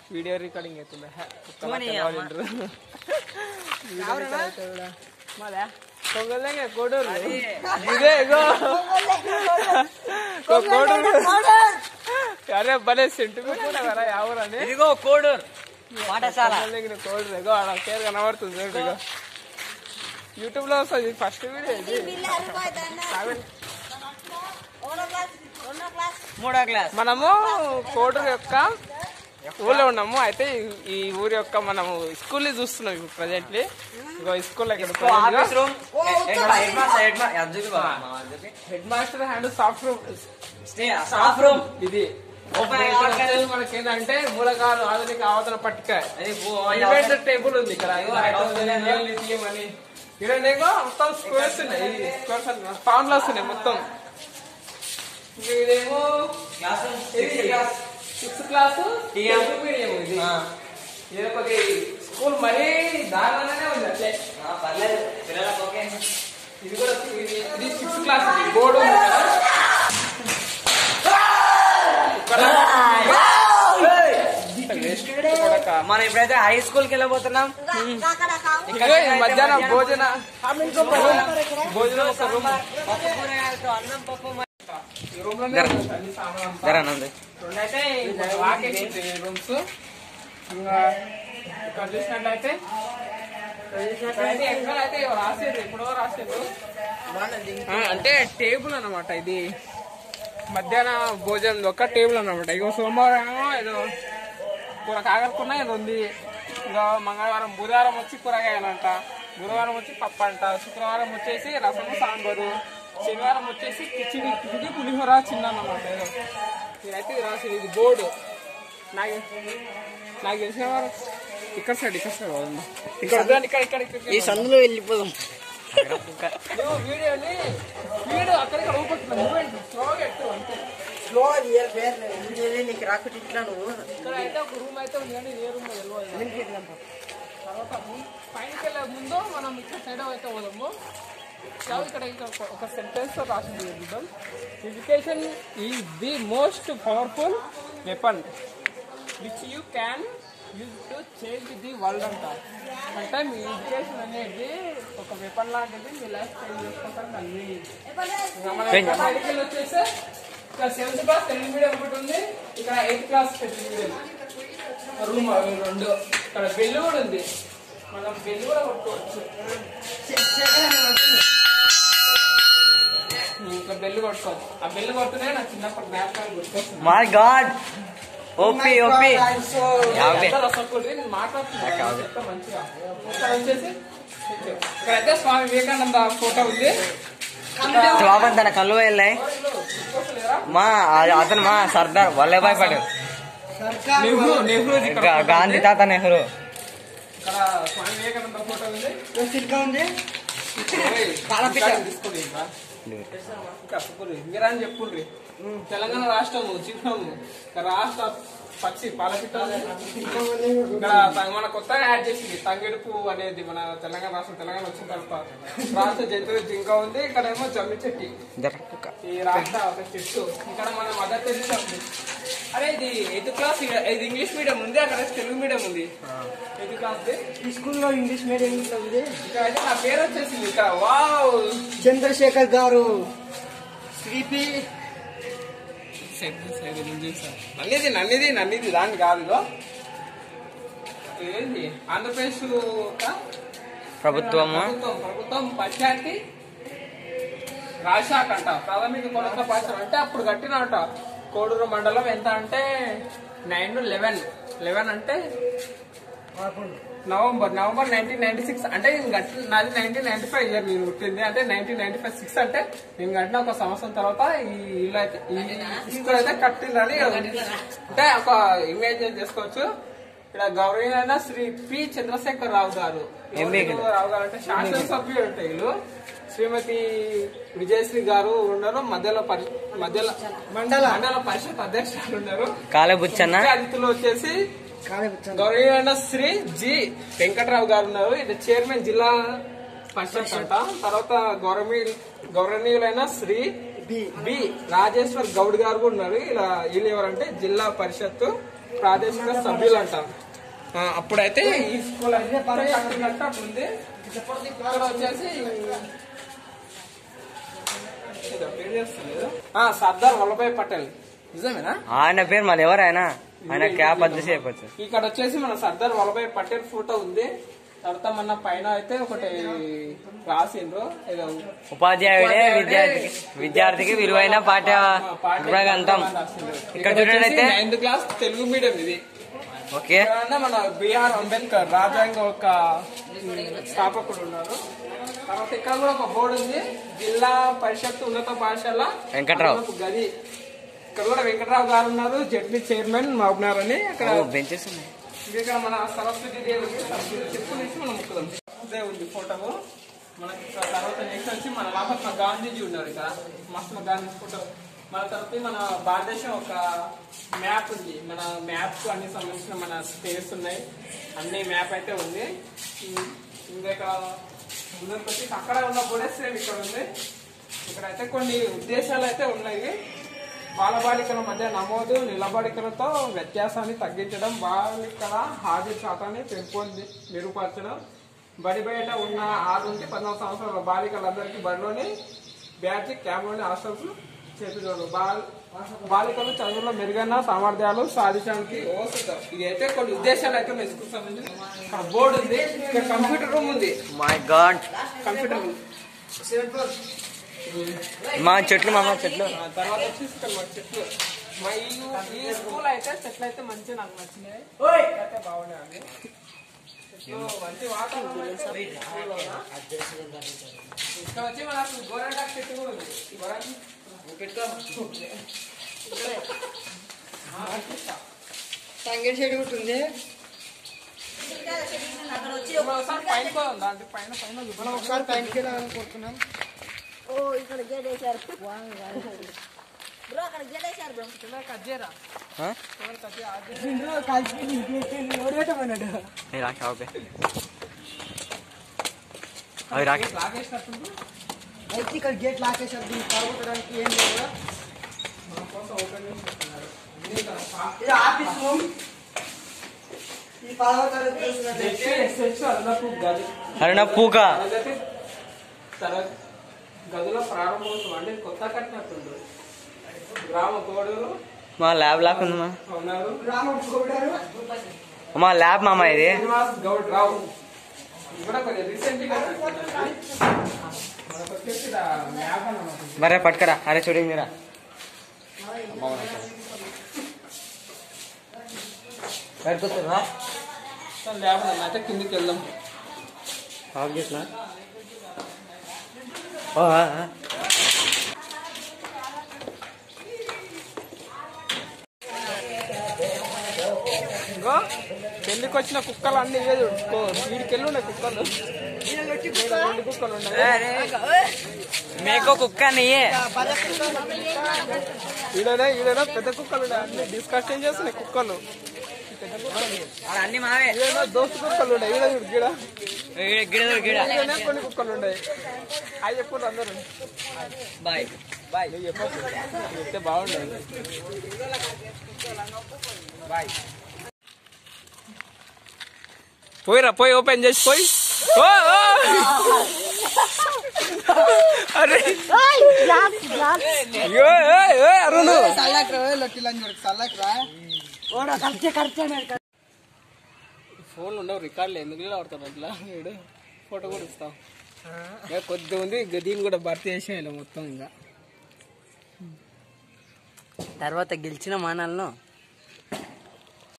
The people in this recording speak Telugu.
వీడియో రికార్డింగ్ అవుతుంది హే, కుక్కలా పోనీ తెలవాలి అమ్మ. ఇంటరు. వీడియో రికార్డ్ అయితే కూడా. మాదా పొంగలేంగా కోడూరు ఇదే ఇగో కో- కోడూరు అరే భలే సెంటిమెంట్ కదా ఎవరని ఇదిగో కోడూరు పాఠశాల పొంగలేంగిన కోడూరు ఇగో ఆడ పేరు కనబడుతుంది చూడు ఇగో యూట్యూబ్ లో వస్తుంది ఫస్ట్ వీడియో ఇది సెవెన్ మూడో క్లాస్ మనము కోడూరు యొక్క ఊళ్ళో ఉన్నాము అయితే ఈ- ఈ ఊరి యొక్క మనము స్కూల్ ని చూస్తున్నాం ఇప్పుడు ప్రజెంట్లీ ఇగో ఈ స్కూల్ ఇక్కడ office room head master head master head master and soft room staff room ఇది ఓపెన్ ఇక్కడ వచ్చేసి మనకి ఏంటంటే మూలకాలు ఆధునిక ఆవతన పట్టిక అది ఈవెంట్ టేబుల్ ఉంది ఇక్కడ ఇగో ఐదు వందలు, ఏళ్ళు, లిథియం అని ఇదేమో మొత్తం స్క్వేర్స్ ఉన్నాయి స్క్వేర్స్ పౌండ్లు వస్తున్నాయి మొత్తం ఇంకా ఇదేమో సిక్స్త్ క్లాస్ TM. మీడియం ఇది ఇది ఒక స్కూల్ మరీ దారుణంగానే ఉంది అట్లే పర్లేదు పిల్లలకు ఓకే ఇది కూడా ఇది ఇది సిక్స్త్ క్లాస్ ఇది బోర్డు ఉంది కదా ఇక్కడ వేస్ట్ కొడక. మనం ఇప్పుడైతే హై స్కూల్ కి వెళ్ళబోతున్నాం ఇదిగో ఇది మధ్యాహ్నం భోజన భోజనం ఒక రూమ్ పప్పు కూరగాయలతో అన్నం పప్పు మ- ఈ రూమ్ లోనే జర. ఉంది అన్ని సామాన్ అంతా. జర నంది రెండైతే వాకింగ్ రూమ్స్ ఇంకా ఇక్కడ చూసినట్లయితే ఇక్కడైతే ఎక్కడైతే రాసేది ఎప్పుడో రాసేది ఆ, అంటే టేబుల్ అన్నమాట ఇది మధ్యాహ్న భోజనం ఒక టేబుల్ అన్నమాట ఇగో సోమవారం ఏమో ఏదో కూర కాగలుకున్నా ఇది ఉంది ఇంకా మంగళవారం బుధవారం వచ్చి కూరగాయలంట గురువారం వచ్చి పప్పు అంట శుక్రవారం వచ్చేసి రసము సాంబారు శనివారం వచ్చేసి కిచిడి కిచిడి పులిహోర చిన్న అన్నమాట ఏదో ఇదైతే ఇది రాసేది ఇది బోర్డు నాకు నాకు తెలిసిన వారు ఇక్కడ సైడ్ ఇక్కడ సైడ్ పోదాం. ఇక్కడ వద్దండి, ఇక్కడ ఇక్కడ ఇక్కడ ఈ సందులో వెళ్ళిపోదాం నువ్వు వీడియోని వీడియో అక్కడిక్కడ ఊపడుతున్నావు నువ్వేంటి స్లోగా ఎట్టు అంతే స్లో నీకు రాకుండా ఇట్లా నువ్వు ఇక్కడ అయితే ఒక రూమ్ అయితే ఉంది కానీ ఏ రూమ్ తెలియదు తర్వాత ము- పైనకి వెళ్ళే ముందు మనం ఇక్కడ సైడ్ అయితే పోదాము చాలు ఇక్కడ ఇక్కడ ఒక- ఒక సెంటెన్స్ తో రాసింది చూద్దాం education is the most powerful weapon which you can use to change the world అంట అంటే మీ ఎడ్యుకేషన్ అనేది ఒక వెపన్ లాంటిది మీ లైఫ్ చేంజ్ చేసుకుంటారు దాన్ని ఇంకా మనం ఇక్కడ బయటికి వెళ్ళి వచ్చేస్తే ఇక్కడ సెవెంత్ క్లాస్ తెలుగు మీడియం ఒకటి ఉంది ఇక్కడ eighth class Telugu medium room అవి రెండు ఇక్కడ బెల్లు కూడా ఉంది మనం బెల్లు కూడా కొట్టుకోవచ్చు ఇంకా బెల్లు కొట్టుకోవచ్చు ఆ బెల్లు కొడుతూనే నాకు చిన్నప్పుడు జ్ఞాపకాలు గుర్తొస్తుంది మై గాడ్ ఓపి ఓపి యాభై అందరూ అసలు నేను మాట్లాడుతున్నాను చెప్తా మంచిగా ఇక్కడ వచ్చేసి ఇక్కడైతే స్వామి వివేకానంద ఫోటో ఉంది బాబన్ తన కళ్ళు వెళ్ళాయి మా అతను మా సర్దార్ వల్లభాయ్ పటేల్ నెహ్రూ నెహ్రూ ఇక్కడ గా- గాంధీ తాత నెహ్రూ ఇక్కడ స్వామి వివేకానంద ఫోటో ఉంది తీసుకోండి ఇంకా ఇంకా చెప్పుర్రి ఇందిరా అని చెప్పుర్రి తెలంగాణ రాష్ట్రము చిహ్నము ఇక్కడ రాష్ట్ర పక్షి పాలపిట్ట ఇక్కడ త- మన కొత్తగా యాడ్ చేసింది తంగెడుపు అనేది మన తెలంగాణ రాష్ట్రం తెలంగాణ వచ్చిన తర్వాత రాష్ట్ర జంతువు జింక ఉంది ఇక్కడ ఏమో జమ్మి చెట్టి ఈ రాష్ట్ర ఒక చెట్టు ఇక్కడ మన మదర్ తెరిసా ఉంది అరే ఇది ఎయిత్ క్లాస్ ఇది ఇంగ్లీష్ మీడియం ఉంది అక్కడ తెలుగు మీడియం ఉంది ఎయిత్ క్లాస్ ఈ స్కూల్లో ఇంగ్లీష్ మీడియం ఇట్లా ఉంది ఇక్కడ అయితే నా పేరు వచ్చేసింది ఇక్కడ వావ్ చంద్రశేఖర్ గారు శ్రీపి నన్నిది నన్నిది నన్నిది దాన్ని కాదు ఇగో. ఏంది ఆంధ్రప్రదేశ్ ఒక ప్రభుత్వము ప్రభుత్వం ప్రభుత్వం పంచాయతీ రాశాఖ అంట ప్రాథమిక ఉన్నత పాఠశాల అంటే అప్పుడు కట్టినట కోడూరు మండలం ఎంత అంటే నైన్ లెవెన్ లెవెన్ అంటే November November nineteen ninety six అంటే నేను కట్టి నాది నైన్టీన్ నైన్టీ ఫైవ్ ఇయర్ నేను పుట్టింది అంటే నైన్టీన్ నైన్టీ ఫైవ్ సిక్స్ అంటే నేను కట్టిన ఒక సంవత్సరం తర్వాత ఈ ఇల్లు అయితే ఈ స్కూల్ అయితే కట్టిందని అంటే ఒక ఇమేజ్ చేసుకోవచ్చు ఇక్కడ గౌరవైన శ్రీ పి చంద్రశేఖర్ రావు గారు MA రావు గారు అంటే శాసనసభ్యులు అంటే వీళ్ళు శ్రీమతి విజయశ్రీ గారు ఉన్నారు మధ్యలో పరి మధ్యలో మండల మండల పరిషత్ అధ్యక్షులు ఉన్నారు కాలే బుచ్చన్న ముఖ్య అతిథులు వచ్చేసి కాళీపుచ్చం గౌరవనీయులైన శ్రీ జి వెంకట్రావు గారు ఉన్నారు ఇది చైర్మన్ జిల్లా పరిషత్ అంట తర్వాత గౌరవీ గౌరవనీయులైన శ్రీ బి బి రాజేశ్వర్ గౌడ్ గారు కూడా ఉన్నారు ఇలా వీళ్ళు ఎవరంటే జిల్లా పరిషత్ ప్రాదేశిక సభ్యులు అంటాం ఆ, అప్పుడైతే ఈ స్కూల్ అయితే అట్లా అప్పుడు ఉంది ఇక్కడ వచ్చేసి ఇదో పేరు చేస్తలేదు. ఆ, సర్దార్ వల్లభాయ్ పటేల్ నిజమేనా ఆయన పేరు మళ్ళీ ఎవరైనా ఆయన క్యాప్ అద్దె చేయవచ్చు ఇక్కడ వచ్చేసి మన సర్దార్ వల్లభాయ్ పటేల్ ఫోటో ఉంది తర్వాత మన పైన అయితే ఒకటి రాసిండ్రు ఏదో ఉపాధ్యాయుడే విద్యార్థికి విద్యార్థికి విలువైన పాఠ్య గ్రంథం ఇక్కడ చూడండి అయితే నైన్త్ క్లాస్ తెలుగు మీడియం ఇది ఓకే ఇక్కడ మన బిఆర్ అంబేద్కర్ రాజ్యాంగ ఒక స్థాపకుడు ఉన్నారు తర్వాత ఇక్కడ కూడా ఒక బోర్డు ఉంది జిల్లా పరిషత్ ఉన్నత పాఠశాల వెంకట్రావు. అదనపు గది ఇక్కడ కూడా వెంకట్రావు గారు ఉన్నారు జడ్పీ చైర్మన్ మహబూబ్నగర్ అని అక్కడ బెంచెస్ ఉన్నాయి ఇంకా ఇక్కడ మన సరస్వతి దేవి ఉంది. సరస్వతి చెప్పు నుంచి మనం ముక్కుదాం ఇదే ఉంది ఫోటో మనకి ఇక్కడ తర్వాత నెక్స్ట్ వచ్చి మన మహాత్మా గాంధీజీ ఉన్నారు ఇక్కడ మహాత్మా గాంధీ ఫోటో మన తర్వాత మన భారతదేశం ఒక మ్యాప్ ఉంది మన మ్యాప్ కు అన్ని సంబంధించిన మన స్పేస్ ఉన్నాయి అన్ని మ్యాప్ అయితే ఉంది ఉం, ఇంకా ఇక్కడ ముందరికి వచ్చి అక్కడ ఉన్న కూడా సేమ్ ఇక్కడ ఉంది ఇక్కడ అయితే కొన్ని ఉద్దేశాలు అయితే ఉన్నాయి బాలబాలికల మధ్య నమోదు నిలబడికలతో వ్యత్యాసాన్ని తగ్గించడం బాలికల హాజరు శాతాన్ని పెంపొంది మెరుగుపరచడం బడి బయట ఉన్న ఆరు నుంచి పద్నాలుగు సంవత్సరాల బాలికలందరికీ బడిలోని బ్యాచ్ క్యాంప్లోని హాస్టల్స్ చేపించడం బాల్ బాలికలు చదువులో మెరుగైన సామర్థ్యాలు సాధించడానికి ఓసుతాం ఇది అయితే కొన్ని ఉద్దేశాలు అయితే ఉన్నాయి స్కూల్ సంబంధించి ఇక్కడ బోర్డు ఉంది ఇక్కడ కంప్యూటర్ రూమ్ ఉంది మై గాడ్ కంప్యూటర్ రూమ్ మా చెట్లు మామ చెట్లు ఆ తర్వాత వచ్చేసి ఇక్కడ మన చెట్లు మా ఈ ఈ స్కూల్ అయితే చెట్లు అయితే మంచిగా నాకు నచ్చినాయి అయితే బాగున్నాయి చెట్లు మంచి వాతావరణం అయితే స్కూల్లో ఉన్న. ఇక్కడ వచ్చి మనకు గోరెంటాకు చెట్టు కూడా ఉంది ఈ గోరెంటాకు తంగేడి సైడ్ ఒకటి ఉంది ఇప్పుడు ఒకసారి పైన పోదాం దాంట్లో పైన పైన చూద్దాం. మనం ఒకసారి పైనకి వెళ్ళాలనుకుంటున్నాం ఓ ఇక్కడ గేట్ వేశారు బ్రో అక్కడ గేట్ వేశారు బ్రో చిన్నగా కట్ చేయరా ఆ? చిన్నగా కట్ చేయి. అది ఇందులో కలిసి ఎవరు పెట్టమన్నాడు ఏ రాకి ఓకే అవి రాకి లాగేసినట్టుంది అయితే ఇక్కడ గేట్ లాకేసారు దీన్ని పడగొట్టడానికి ఏం లేదు మన కోసం ఓపెన్ చేసి పెట్టున్నారు. ఇది ఇక్కడ పా- ఇది ఆఫీస్ రూమ్ ఈ పడగొట్టాలి నెక్స్ట్ ఎస్ఎస్ అదనపు గది అరే పూక తరగతి తరగ గదుల ప్రారంభోత్సవం అంటే కొత్త కట్టినట్టుండ్రు గ్రామ గోడలు మా ల్యాబ్ లాక్ ఉంది మా ఉన్నారు రాముడు గౌడారు మా ల్యాబ్ మామ ఇది శ్రీనివాస్ గౌడ్ రావు ఇది కూడా కొంచెం రీసెంట్ గా కట్టినది. మనకు వచ్చేసి ఇలా మ్యాప్ అన్నమాట మరే పట్టుకరా అరే చూడండి మీరా పట్టుకొస్తారా సో ల్యాబ్ అన్న అయితే కిందికి వెళ్దాం ఆఫ్ చేసిన ఓ, ఆ, ఆ. ఇంకో పెళ్లికి వచ్చిన కుక్కలు అన్ని ఇవే చూడుకో వీడికి వెళ్ళి ఉండే కుక్కలు రెండు కుక్కలు ఉన్నాయి మేకో కుక్క నీయే ఈడనే ఈడనే పెద్ద కుక్కలు ఉన్నాయి అన్ని డిస్కషన్ చేస్తున్నాయి కుక్కలు అన్ని మావే ఈడనే దోస్తు కుక్కలు ఉన్నాయి ఈడ చూడు గీడ గిడ గిడ ఈడనే కొన్ని కుక్కలు ఉన్నాయి అవి చెప్పు అందరూ బాయ్ బాయ్ నువ్వు చెప్పొచ్చు చెప్తే బాగుండదు బాయ్ పోయిరా పోయి ఓపెన్ చేసి పోయి ఓ, ఓ! అరే అయ్యో, ఏయ్, ఏయ్, అరుణ్ సల్లకి రా లొట్టిలని చూడు సల్లకి రా ఓడా ఖర్చే ఖర్చే ఫోన్ ఉండవు రికార్డులు ఎందుకు ఆడతాను అట్లా వీడు ఫోటో కూడా ఇస్తాం ఏ, కొద్దిగా ఉంది ఇంకా దీన్ని కూడా భర్తీ చేసేయాలి మొత్తం ఇంకా తర్వాత గెలిచిన మానాలను